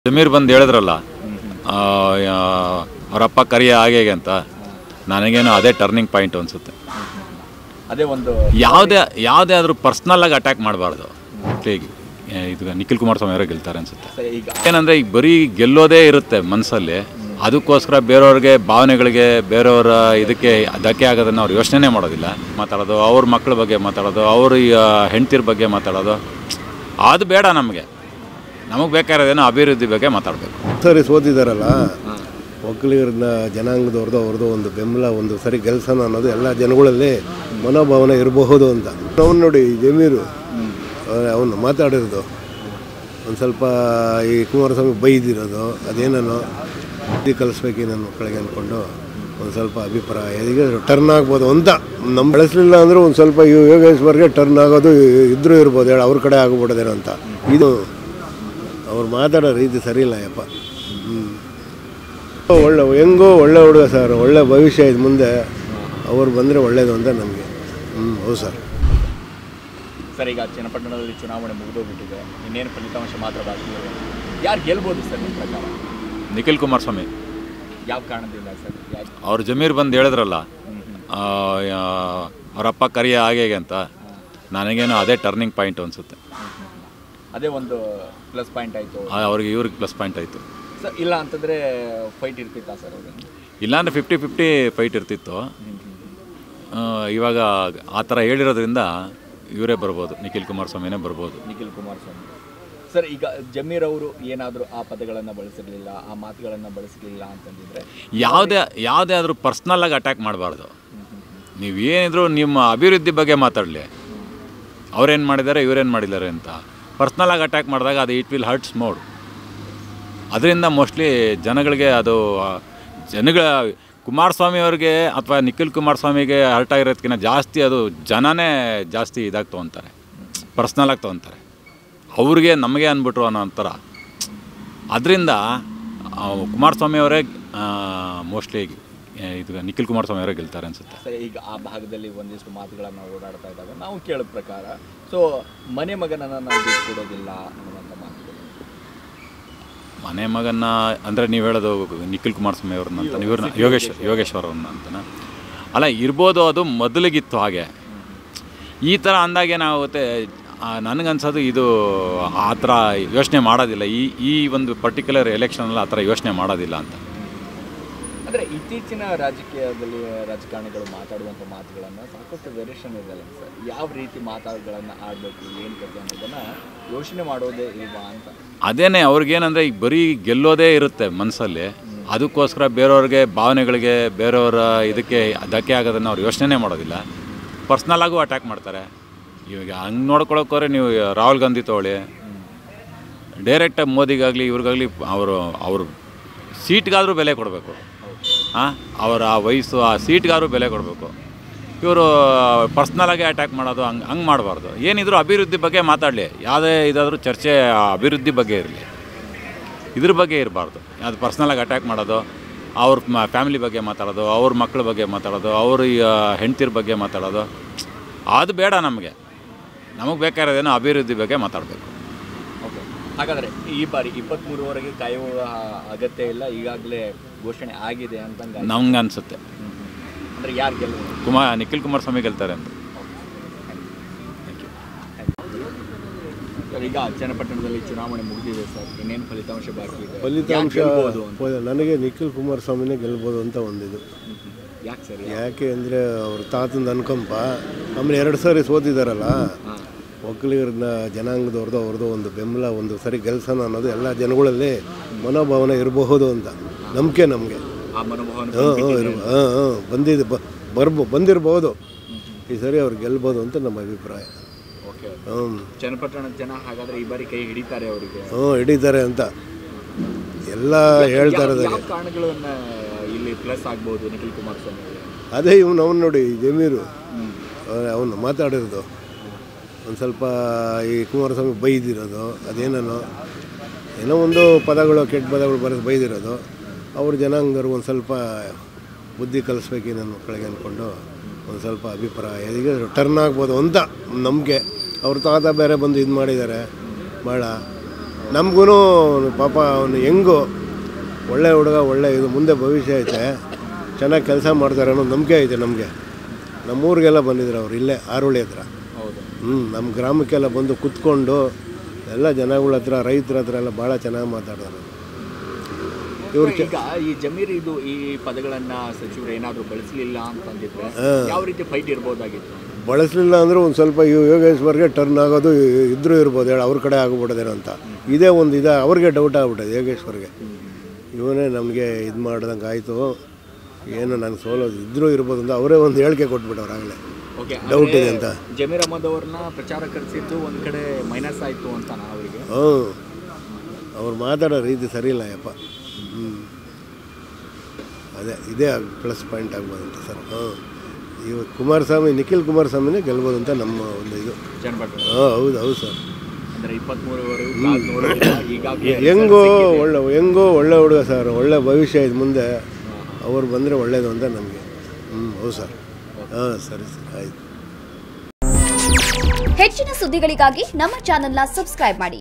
ಜಮೀರ್ ಬಂದು ಹೇಳಿದ್ರಲ್ಲ ಆ, ಆ, ಅವರಪ್ಪ ಕರಿಯ ಹಾಗೆ ಹೀಗೆ ಅಂತ ನನಗೇನು ಅದೇ ಟರ್ನಿಂಗ್ ಪಾಯಿಂಟ್ ಅನಿಸುತ್ತೆ ಅದೇ ಒಂದು ಯಾವುದೇ ಯಾವುದೇ ಆದರೂ ಪರ್ಸ್ನಲ್ಲಾಗಿ ಅಟ್ಯಾಕ್ ಮಾಡಬಾರ್ದು ಹೇಗೆ ಇದು ನಿಖಿಲ್ ಕುಮಾರಸ್ವಾಮಿ ಅವರೇ ಗೆಲ್ತಾರೆ ಅನ್ಸುತ್ತೆ ಸರಿ, ಈಗ ಏನಂದರೆ ಈಗ ಬರೀ ಗೆಲ್ಲೋದೇ ಇರುತ್ತೆ ಮನಸ್ಸಲ್ಲಿ ಅದಕ್ಕೋಸ್ಕರ ಬೇರೆಯವ್ರಿಗೆ ಭಾವನೆಗಳಿಗೆ ಬೇರೆಯವರ ಇದಕ್ಕೆ ಧಕ್ಕೆ ಆಗೋದನ್ನು ಅವ್ರು ಯೋಚನೆ ಮಾಡೋದಿಲ್ಲ ಮಾತಾಡೋದು ಅವ್ರ ಮಕ್ಕಳ ಬಗ್ಗೆ ಮಾತಾಡೋದು ಅವ್ರ ಹೆಂಡ್ತಿರ ಬಗ್ಗೆ ಮಾತಾಡೋದು ಅದು ಬೇಡ ನಮಗೆ ನಮಗೆ ಬೇಕಾಗಿರೋದೇನೋ ಅಭಿವೃದ್ಧಿ ಬಗ್ಗೆ ಮಾತಾಡಬೇಕು ಸರಿ ಸೋತಿದಾರಲ್ಲ ಒಕ್ಕಲಿಗರನ್ನ ಜನಾಂಗದವ್ರದ್ದು ಅವ್ರದ್ದು ಒಂದು ಬೆಂಬಲ ಒಂದು ಸರಿ ಗೆಲ್ಸನ ಅನ್ನೋದು ಎಲ್ಲ ಜನಗಳಲ್ಲಿ ಮನೋಭಾವನೆ ಇರಬಹುದು ಅಂತ ಅವನು ನೋಡಿ ಜಮೀರು ಅವನು ಮಾತಾಡಿರೋದು ಒಂದು ಸ್ವಲ್ಪ ಈ ಕುಮಾರಸ್ವಾಮಿ ಬೈದಿರೋದು ಅದೇನೋ ಬುದ್ಧಿ ಕಲಿಸ್ಬೇಕು ನನ್ನ ಮಕ್ಕಳಿಗೆ ಅಂದ್ಕೊಂಡು ಒಂದು ಸ್ವಲ್ಪ ಅಭಿಪ್ರಾಯ ಈಗ ಟರ್ನ್ ಆಗ್ಬೋದು ಅಂತ ನಮ್ಮ ಬೆಳೆಸಲಿಲ್ಲ ಅಂದ್ರೆ ಒಂದು ಸ್ವಲ್ಪ ಈ ಯೋಗೇಶ್ವರ್ಗೆ ಟರ್ನ್ ಆಗೋದು ಇದ್ರೂ ಇರ್ಬೋದು ಹೇಳಿ ಅವ್ರ ಕಡೆ ಆಗ್ಬಿಡೋದೇನೋ ಅಂತ ಇದು ಅವ್ರು ಮಾತಾಡೋ ರೀತಿ ಸರಿ ಇಲ್ಲ ಯಪ್ಪ ಹ್ಞೂ ಒಳ್ಳೆ ಹೆಂಗೋ ಒಳ್ಳೆ ಹುಡುಗ ಸರ್ ಒಳ್ಳೆ ಭವಿಷ್ಯ ಇದೆ ಮುಂದೆ ಅವ್ರು ಬಂದರೆ ಒಳ್ಳೇದು ಅಂತ ನಮಗೆ ಹ್ಞೂ ಹೌದು ಸರ್ ಸರ್ ಈಗ ಚನ್ನಪಟ್ಟಣದಲ್ಲಿ ಚುನಾವಣೆ ಮುಗಿದೋಗ್ಬಿಟ್ಟಿದೆ ಇನ್ನೇನು ಫಲಿತಾಂಶ ಮಾತ್ರ ಬಾಕಿ ಇದೆ ಯಾರು ಗೆಲ್ಬೋದು ಸರ್ ನಿಮ್ಮ ಪ್ರಕಾರ ನಿಖಿಲ್ ಕುಮಾರಸ್ವಾಮಿ ಯಾವ ಕಾರಣದಿಂದ ಸರ್ ಯಾಕೆ ಅವ್ರ ಜಮೀರ್ ಬಂದು ಹೇಳಿದ್ರಲ್ಲ ಆ, ಆ, ಅವರಪ್ಪ ಕರಿಯ ಹಾಗೆ ಹೀಗೆ ಅಂತ ನನಗೇನು ಅದೇ ಟರ್ನಿಂಗ್ ಪಾಯಿಂಟ್ ಅನಿಸುತ್ತೆ ಅದೇ ಒಂದು ಪ್ಲಸ್ ಪಾಯಿಂಟ್ ಆಯಿತು ಅವ್ರಿಗೆ ಇವ್ರಿಗೆ ಪ್ಲಸ್ ಪಾಯಿಂಟ್ ಆಯಿತು ಸರ್ ಇಲ್ಲ ಅಂತಂದರೆ ಫೈಟ್ ಇರ್ತಿತ್ತಾ ಸರ್ ಅವ್ರಿಗೆ ಇಲ್ಲಾಂದ್ರೆ ಫಿಫ್ಟಿ ಫಿಫ್ಟಿ ಫೈಟ್ ಇರ್ತಿತ್ತು ಆ, ಇವಾಗ ಆ ಥರ ಹೇಳಿರೋದ್ರಿಂದ ಇವರೇ ಬರ್ಬೋದು ನಿಖಿಲ್ ಕುಮಾರಸ್ವಾಮಿನೇ ಬರ್ಬೋದು ನಿಖಿಲ್ ಕುಮಾರಸ್ವಾಮಿ ಸರ್ ಈಗ ಜಮೀರ್ ಅವರು ಏನಾದರೂ ಆ ಪದಗಳನ್ನು ಬಳಸಿರಲಿಲ್ಲ ಆ ಮಾತುಗಳನ್ನು ಬಳಸಲಿಲ್ಲ ಅಂತಂದಿದ್ರೆ ಯಾವುದೇ ಯಾವುದೇ ಆದರೂ ಪರ್ಸ್ನಲ್ಲಾಗಿ ಅಟ್ಯಾಕ್ ಮಾಡಬಾರ್ದು ನೀವೇನಿದ್ರು ನಿಮ್ಮ ಅಭಿವೃದ್ಧಿ ಬಗ್ಗೆ ಮಾತಾಡಲಿ ಅವ್ರೇನು ಮಾಡಿದ್ದಾರೆ ಇವರೇನು ಮಾಡಿದ್ದಾರೆ ಅಂತ ಪರ್ಸ್ನಲಾಗಿ ಅಟ್ಯಾಕ್ ಮಾಡಿದಾಗ ಅದು ಇಟ್ ವಿಲ್ ಹರ್ಟ್ಸ್ ಮೋಡ್ ಅದರಿಂದ ಮೋಸ್ಟ್ಲಿ ಜನಗಳಿಗೆ ಅದು ಆ, ಜನಗಳ ಕುಮಾರಸ್ವಾಮಿ ಅವ್ರಿಗೆ ಅಥವಾ ನಿಖಿಲ್ ಕುಮಾರಸ್ವಾಮಿಗೆ ಹರ್ಟ್ ಆಗಿರೋದಕ್ಕಿಂತ ಜಾಸ್ತಿ ಅದು ಜನನೇ ಜಾಸ್ತಿ ಇದಾಗಿ ತೊಗೊತಾರೆ ಪರ್ಸ್ನಲಾಗಿ ತೊಗೊತಾರೆ ಅವ್ರಿಗೆ ನಮಗೆ ಅಂದ್ಬಿಟ್ರು ಅನ್ನೋ ಒಂಥರ ಅದರಿಂದ ಕುಮಾರಸ್ವಾಮಿ ಅವರೇ ಮೋಸ್ಟ್ಲಿ ಇದು ನಿಖಿಲ್ ಕುಮಾರಸ್ವಾಮಿ ಅವರೇ ಗೆಲ್ತಾರೆ ಅನ್ಸುತ್ತೆ ಸರ್ ಈಗ ಆ ಭಾಗದಲ್ಲಿ ಒಂದಿಷ್ಟು ಮಾತುಗಳನ್ನು ಓಡಾಡ್ತಾ ಇದ್ದಾಗ ನಾವು ಕೇಳೋ ಪ್ರಕಾರ ಸೊ ಮನೆ ಮಗನನ್ನು ನಾವು ಬಿಟ್ಕೊಡೋದಿಲ್ಲ ಅನ್ನುವಂಥ ಮಾತುಗಳು ಮನೆ ಮಗನ್ನ ಅಂದರೆ ನೀವು ಹೇಳೋದು ನಿಖಿಲ್ ಕುಮಾರಸ್ವಾಮಿ ಅವ್ರನ್ನ ಅಂತ ಇವ್ರನ್ನ ಯೋಗೇಶ್ ಯೋಗೇಶ್ವರ್ ಅವ್ರನ್ನ ಅಂತನ ಅಲ್ಲ ಇರ್ಬೋದು ಅದು ಮೊದಲಿಗಿತ್ತು ಹಾಗೆ ಈ ಥರ ಅಂದಾಗ ಏನಾಗುತ್ತೆ ಆ, ನನಗನ್ಸೋದು ಇದು ಆ ಥರ ಯೋಚನೆ ಮಾಡೋದಿಲ್ಲ ಈ ಈ ಒಂದು ಪರ್ಟಿಕ್ಯುಲರ್ ಎಲೆಕ್ಷನಲ್ಲಿ ಆ ಥರ ಯೋಚನೆ ಮಾಡೋದಿಲ್ಲ ಅಂತ ಅಂದರೆ ಇತ್ತೀಚಿನ ರಾಜಕೀಯದಲ್ಲಿ ರಾಜಕಾರಣಿಗಳು ಮಾತಾಡುವಂಥ ಮಾತುಗಳನ್ನು ಸಾಕಷ್ಟು ವೇರಿಯೇಷನ್ ಇದೆಯಲ್ಲ ಸರ್ ಯಾವ ರೀತಿ ಮಾತುಗಳನ್ನು ಆಡಬೇಕು ಏನು ಕತೆ ಅನ್ನೋದನ್ನು ಯೋಚನೆ ಮಾಡೋದೇ ಇಲ್ವಾ ಅಂತ ಅದೇನೇ ಅವ್ರಿಗೇನಂದರೆ ಈಗ ಬರೀ ಗೆಲ್ಲೋದೇ ಇರುತ್ತೆ ಮನಸ್ಸಲ್ಲಿ ಅದಕ್ಕೋಸ್ಕರ ಬೇರೆಯವ್ರಿಗೆ ಭಾವನೆಗಳಿಗೆ ಬೇರೆಯವರ ಇದಕ್ಕೆ ಧಕ್ಕೆ ಆಗೋದನ್ನು ಅವ್ರು ಯೋಚನೆ ಮಾಡೋದಿಲ್ಲ ಪರ್ಸ್ನಲಾಗೂ ಅಟ್ಯಾಕ್ ಮಾಡ್ತಾರೆ ಇವಾಗ ಹಂಗೆ ನೋಡ್ಕೊಳಕ್ಕೆ ಹೋದ್ರೆ ನೀವು ರಾಹುಲ್ ಗಾಂಧಿ ತೊಗೊಳ್ಳಿ ಡೈರೆಕ್ಟಾಗಿ ಮೋದಿಗಾಗಲಿ ಇವ್ರಿಗಾಗಲಿ ಅವರು ಅವರು ಸೀಟ್ಗಾದರೂ ಬೆಲೆ ಕೊಡಬೇಕು ಹಾಂ ಅವರ ಆ ವಯಸ್ಸು ಆ ಸೀಟ್ಗಾದ್ರೂ ಬೆಲೆ ಕೊಡಬೇಕು ಇವರು ಪರ್ಸ್ನಲಾಗೆ ಅಟ್ಯಾಕ್ ಮಾಡೋದು ಹಂಗೆ ಹಂಗೆ ಮಾಡಬಾರ್ದು ಏನಿದ್ರು ಅಭಿವೃದ್ಧಿ ಬಗ್ಗೆ ಮಾತಾಡಲಿ ಯಾವುದೇ ಇದಾದರೂ ಚರ್ಚೆ ಆ ಅಭಿವೃದ್ಧಿ ಬಗ್ಗೆ ಇರಲಿ ಇದ್ರ ಬಗ್ಗೆ ಇರಬಾರ್ದು ಅದು ಪರ್ಸ್ನಲಾಗಿ ಅಟ್ಯಾಕ್ ಮಾಡೋದು ಅವ್ರ ಫ್ಯಾಮಿಲಿ ಬಗ್ಗೆ ಮಾತಾಡೋದು ಅವ್ರ ಮಕ್ಕಳ ಬಗ್ಗೆ ಮಾತಾಡೋದು ಅವ್ರ ಹೆಂಡ್ತಿರ ಬಗ್ಗೆ ಮಾತಾಡೋದು ಅದು ಬೇಡ ನಮಗೆ ನಮಗೆ ಬೇಕಾಗಿರೋದೇನೋ ಅಭಿವೃದ್ಧಿ ಬಗ್ಗೆ ಮಾತಾಡಬೇಕು ಓಕೆ ಹಾಗಾದರೆ ಈ ಬಾರಿ ಇಪ್ಪತ್ತ್ಮೂರವರೆಗೆ ಕಾಯುವ ಅಗತ್ಯ ಇಲ್ಲ ಈಗಾಗಲೇ ಘೋಷಣೆ ಆಗಿದೆ ಅಂತಂಗೆ ನಮ್ಗೆ ಅನಿಸುತ್ತೆ ಅಂದರೆ ಯಾರು ಗೆಲ್ಲಬಹುದು ಕುಮಾರ್ ನಿಖಿಲ್ ಕುಮಾರಸ್ವಾಮಿ ಗೆಲ್ತಾರೆ ಅಂತ ಸರ್ ಈಗ ಚನ್ನಪಟ್ಟಣದಲ್ಲಿ ಚುನಾವಣೆ ಮುಗಿದಿದೆ ಸರ್ ಇನ್ನೇನು ಫಲಿತಾಂಶ ಬಾಕಿ ಇದೆ ಫಲಿತಾಂಶ ಯಾಕ್ ಗೆಲ್ಬೋದು ಅಂತ ನನಗೆ ನಿಖಿಲ್ ಕುಮಾರಸ್ವಾಮಿನೇ ಗೆಲ್ಬೋದು ಅಂತ ಒಂದಿದು ಯಾಕೆ ಸರ್ ಯಾಕೆ ಅಂದರೆ ಅವ್ರ ತಾತಂದು ಅನ್ಕಂಪ ಆಮೇಲೆ ಎರಡು ಸಾರಿ ಸೋತಿದಾರಲ್ಲ ಒಕ್ಕಲಿಗರನ್ನ ಜನಾಂಗದವ್ರದ್ದು ಅವ್ರದ್ದು ಒಂದು ಬೆಂಬಲ ಒಂದು ಸರಿ ಗೆಲ್ಸನ ಅನ್ನೋದು ಎಲ್ಲ ಜನಗಳಲ್ಲಿ ಮನೋಭಾವನೆ ಇರಬಹುದು ಅಂತ ನಂಬಿಕೆ ನಮಗೆ ಆ ಮನೋಭಾವನೆ ಹಾಂ ಹಾಂ ಇರ್ ಹಾಂ ಹಾಂ ಬಂದಿದೆ ಬ ಬರ್ಬೋ ಬಂದಿರ್ಬೋದು ಈ ಸರಿ ಅವ್ರು ಗೆಲ್ಬೋದು ಅಂತ ನಮ್ಮ ಅಭಿಪ್ರಾಯ ಓಕೆ ಹ್ಞೂ ಚನ್ನಪಟ್ಟಣದ ಜನ ಹಾಗಾದ್ರೆ ಈ ಬಾರಿ ಕೈ ಹಿಡಿತಾರೆ ಅವರಿಗೆ ಹ್ಞೂ ಹಿಡಿತಾರೆ ಅಂತ ಎಲ್ಲ ಹೇಳ್ತಾ ಇರೋದು ಯಾವ ಕಾರಣಗಳನ್ನ ಇಲ್ಲಿ ಪ್ಲಸ್ ಆಗ್ಬೋದು ನಿಖಿಲ್ ಕುಮಾರಸ್ವಾಮಿ ಅವರಿಗೆ ಅದೇ ಇವನು ಅವ್ನು ನೋಡಿ ಜಮೀರು ಅವನು ಮಾತಾಡಿರೋದು ಒಂದು ಸ್ವಲ್ಪ ಈ ಕುಮಾರಸ್ವಾಮಿ ಬೈದಿರೋದು ಅದೇನೋ ಏನೋ ಒಂದು ಪದಗಳು ಕೆಟ್ಟ ಪದಗಳು ಬರೆದು ಬೈದಿರೋದು ಅವ್ರ ಜನಾಂಗದವ್ರು ಒಂದು ಸ್ವಲ್ಪ ಬುದ್ಧಿ ಕಲಿಸ್ಬೇಕು ನನ್ನ ಮಕ್ಕಳಿಗೆ ಅಂದ್ಕೊಂಡು ಒಂದು ಸ್ವಲ್ಪ ಅಭಿಪ್ರಾಯ ಈಗ ಟರ್ನ್ ಆಗ್ಬೋದು ಅಂತ ನಂಬಿಕೆ ಅವ್ರ ತಾತ ಬೇರೆ ಬಂದು ಇದು ಮಾಡಿದ್ದಾರೆ ಭಾಳ ನಮಗೂ ಪಾಪ ಅವನು ಹೆಂಗು ಒಳ್ಳೆ ಹುಡುಗ ಒಳ್ಳೆ ಇದು ಮುಂದೆ ಭವಿಷ್ಯ ಐತೆ ಚೆನ್ನಾಗಿ ಕೆಲಸ ಮಾಡ್ತಾರೆ ಅನ್ನೋ ನಂಬಿಕೆ ಐತೆ ನಮಗೆ ನಮ್ಮೂರಿಗೆಲ್ಲ ಬಂದಿದ್ರು ಅವ್ರು ಇಲ್ಲೇ ಆರೋಳಿ ಹತ್ರ ಹೌದು ಹ್ಞೂ ನಮ್ಮ ಗ್ರಾಮಕ್ಕೆಲ್ಲ ಬಂದು ಕುತ್ಕೊಂಡು ಎಲ್ಲ ಜನಗಳ ಹತ್ರ ರೈತರ ಹತ್ರ ಎಲ್ಲ ಭಾಳ ಚೆನ್ನಾಗಿ ಮಾತಾಡಿದ್ರು ಇವ್ರು ಈಗ ಈ ಜಮೀರ್ ಇದು ಈ ಪದಗಳನ್ನ ಸಚಿವರು ಏನಾದ್ರು ಬಳಸಲಿಲ್ಲ ಅಂತಂದಿದ್ರೆ ಯಾವ ರೀತಿ ಫೈಟ್ ಇರ್ಬೋದಾಗಿತ್ತು ಬಳಸಲಿಲ್ಲ ಅಂದರೆ ಒಂದು ಸ್ವಲ್ಪ ಇವ್ ಯೋಗೇಶ್ವರ್ಗೆ ಟರ್ನ್ ಆಗೋದು ಇ- ಇದ್ರೂ ಇರ್ಬೋದು ಹೇಳಿ ಅವ್ರ ಕಡೆ ಆಗ್ಬಿಡೋದೇನೋ ಅಂತ ಇದೇ ಒಂದು ಇದೆ ಅವ್ರಿಗೆ ಡೌಟ್ ಆಗ್ಬಿಟ್ಟದೆ ಯೋಗೇಶ್ವರ್ಗೆ ಇವನೇ ನಮಗೆ ಇದು ಮಾಡ್ದಂಗೆ ಆಯಿತು ಏನು ನನಗೆ ಸೋಲೋದು ಇದ್ರೂ ಇರ್ಬೋದು ಅಂತ ಅವರೇ ಒಂದು ಹೇಳಿಕೆ ಕೊಟ್ಬಿಟ್ಟವ್ರು ಆಗಲೇ ಓಕೆ ಡೌಟ್ ಇದೆ ಅಂತ ಜಮೀರ್ ಅಹಮದ್ ಅವ್ರನ್ನ ಪ್ರಚಾರ ಕರೆಸಿದ್ದು ಒಂದ್ ಕಡೆ ಮೈನಸ್ ಆಯ್ತು ಅಂತ ಅವರಿಗೆ ಹ್ಞೂ ಅವ್ರು ಮಾತಾಡೋ ರೀತಿ ಸರಿ ಇಲ್ಲ ಯಪ್ಪ ಹ್ಞೂ ಅದೇ ಇದೇ ಪ್ಲಸ್ ಪಾಯಿಂಟ್ ಆಗ್ಬೋದು ಅಂತ ಸರ್ ಹ್ಞೂ ಇವಾಗ ಕುಮಾರಸ್ವಾಮಿ ನಿಖಿಲ್ ಕುಮಾರಸ್ವಾಮಿನೇ ಗೆಲ್ಬೋದು ಅಂತ ನಮ್ಮ ಒಂದು ಇದು ಜನಪದ ಹಾಂ ಹೌದು ಹೌದು ಸರ್ ಅಂದ್ರೆ ಇಪ್ಪತ್ಮೂರುವರೆಗೂ ಈಗಾಗಲೇ ಹೆಂಗೋ ಒಳ್ಳೆ ಹೆಂಗೋ ಒಳ್ಳೆ ಹುಡುಗ ಸರ್ ಒಳ್ಳೆ ಭವಿಷ್ಯ ಇದೆ ಮುಂದೆ ಅವ್ರು ಬಂದರೆ ಒಳ್ಳೇದು ಅಂತ ನಮಗೆ ಹ್ಞೂ ಹೌದು ಸರ್ ಹಾಂ ಸರಿ ಸರ್ ಆಯಿತು ಹೆಚ್ಚಿನ ಸುದ್ದಿಗಳಿಗಾಗಿ ನಮ್ಮ ಚಾನೆಲ್ನ ಸಬ್ಸ್ಕ್ರೈಬ್ ಮಾಡಿ